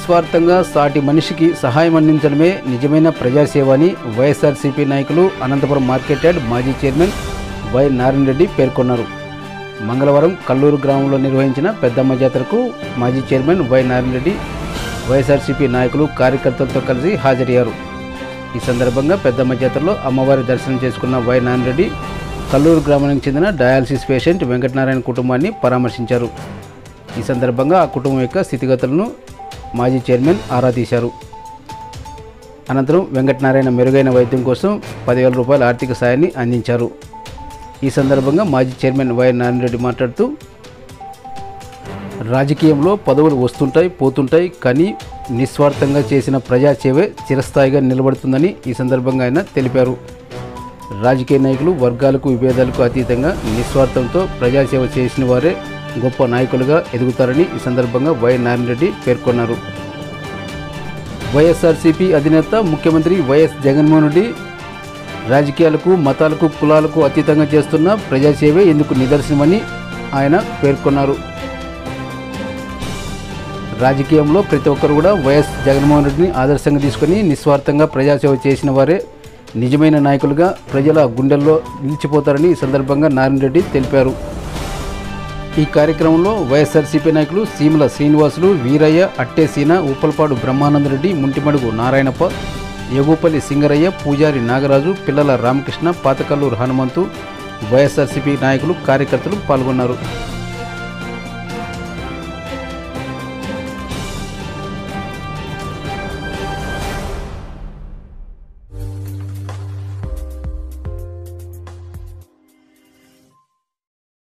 నిస్వార్థంగా సాటి మనిషికి సహాయం అందించడమే నిజమైన ప్రజాసేవ అని వైఎస్ఆర్సీపీ నాయకులు అనంతపురం మార్కెట్ యార్డ్ మాజీ చైర్మన్ వై నారాయణ రెడ్డి పేర్కొన్నారు మంగళవారం కల్లూరు గ్రామంలో నిర్వహించిన పెద్దమ్మ జాతరకు మాజీ chairman Y Narayana Reddy YSRCP నాయకులు కార్యకర్తలతో కలిసి హాజరయ్యారు ఈ సందర్భంగా పెద్దమ్మ జాతరలో అమ్మవారి దర్శనం చేసుకున్న వై నారాయణ రెడ్డి కల్లూరు గ్రామానికి చెందిన డయాలసిస్ పేషెంట్ వెంకటనారాయణ కుటుంబాన్ని పరామర్శించారు ఈ సందర్భంగా ఆ కుటుంబం యొక్క స్థితిగతులను మాజీ చైర్మన్ ఆరా తీశారు అనంతరం వెంకటనారాయణ మెరుగైన వైద్యం కోసం పదివేల రూపాయల ఆర్థిక సాయాన్ని అందించారు ఈ సందర్భంగా మాజీ చైర్మన్ వై నారాయణ రెడ్డి మాట్లాడుతూ రాజకీయంలో పదవులు వస్తుంటాయి పోతుంటాయి కానీ నిస్వార్థంగా చేసిన ప్రజాసేవే చిరస్థాయిగా నిలబడుతుందని ఈ సందర్భంగా ఆయన తెలిపారు రాజకీయ నాయకులు వర్గాలకు విభేదాలకు అతీతంగా నిస్వార్థంతో ప్రజాసేవ చేసిన వారే గొప్ప నాయకులుగా ఎదుగుతారని ఈ సందర్భంగా వై నారాయణ రెడ్డి పేర్కొన్నారు వైఎస్ఆర్సీపీ అధినేత ముఖ్యమంత్రి వైఎస్ జగన్మోహన్ రెడ్డి రాజకీయాలకు మతాలకు కులాలకు అతీతంగా చేస్తున్న ప్రజాసేవే ఇందుకు నిదర్శనమని ఆయన పేర్కొన్నారు రాజకీయంలో ప్రతి ఒక్కరు కూడా వైఎస్ జగన్మోహన్ రెడ్డిని ఆదర్శంగా తీసుకొని నిస్వార్థంగా ప్రజాసేవ చేసిన వారే నిజమైన నాయకులుగా ప్రజల గుండెల్లో నిలిచిపోతారని ఈ సందర్భంగా నారాయణ రెడ్డి తెలిపారు ఈ కార్యక్రమంలో వైఎస్ఆర్సీపీ నాయకులు సీమల శ్రీనివాసులు వీరయ్య అట్టేసీన ఉప్పలపాడు బ్రహ్మానందరెడ్డి ముంటిమడుగు నారాయణప్ప ఎగుపల్లి సింగరయ్య పూజారి నాగరాజు పిల్లల రామకృష్ణ పాతకల్లూరు హనుమంతు వైఎస్ఆర్సీపీ నాయకులు కార్యకర్తలు పాల్గొన్నారు